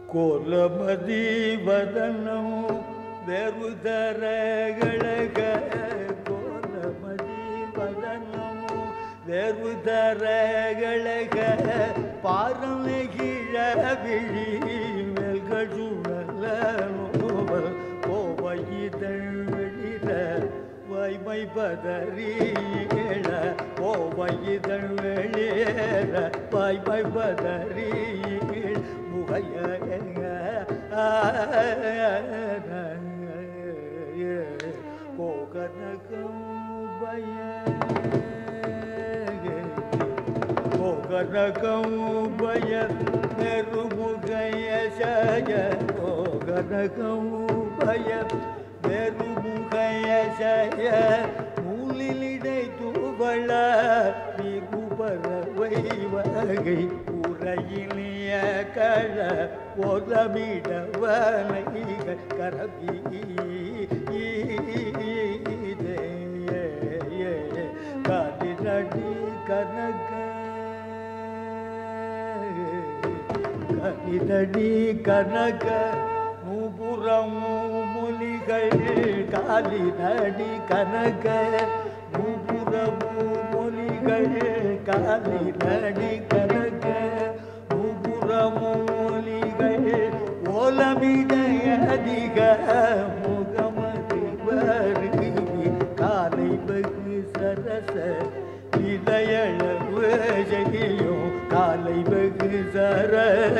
ಕೋಲಮದಿ ವದನಂ ವೆರುದರಗಳಗ ಕೋಲಮದಿ ವದನಂ ವೆರುದರಗಳಗ ಪಾರನೆಗಿಳ ಬಿಳಿ மெல்கழுழல நோவல் கோவையிதழ் வெளிர வாய்மை பதறீழ கோவையிதழ் வெளிர வாய்மை பதறீழ முகைய கோகனகம் பய கோகனகம் பய நெருமுகைய சய கோகனகம் பய நெருமுகைய சய மூலிலிடை தூவள மிகுபறவை வகை உரையிலிய கழ ஒலமிடவனை கரபி காலினடி கனக கனிதடி கனக நூபுறமு மொழிகள் காலினடி கனக நூபுறமு மொழிகள் காலினடி கனக நூபுறமு மொழிகள் ஓலமிடைய அதிக முகமதி வருகி காலை வெகு சரச இளையளவு ஜெயியும் காலை வெகு சர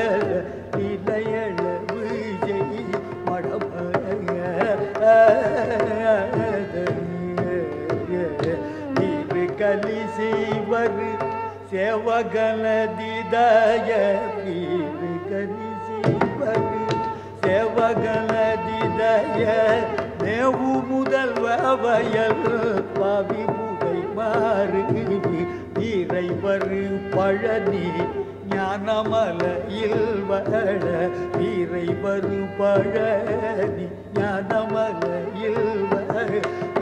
இளையளவு ஜெய் மடமய நீரு கலி செய்வர் சேவகல திதய நீரு கலி செய்வர் சேவகல திதய நேவு முதல்வ வயல் பாவி புகை மாறுகி வீரைவர் பழனி ஞானமலையில் வள வீரைவர் பழனி ஞானமலையில் வள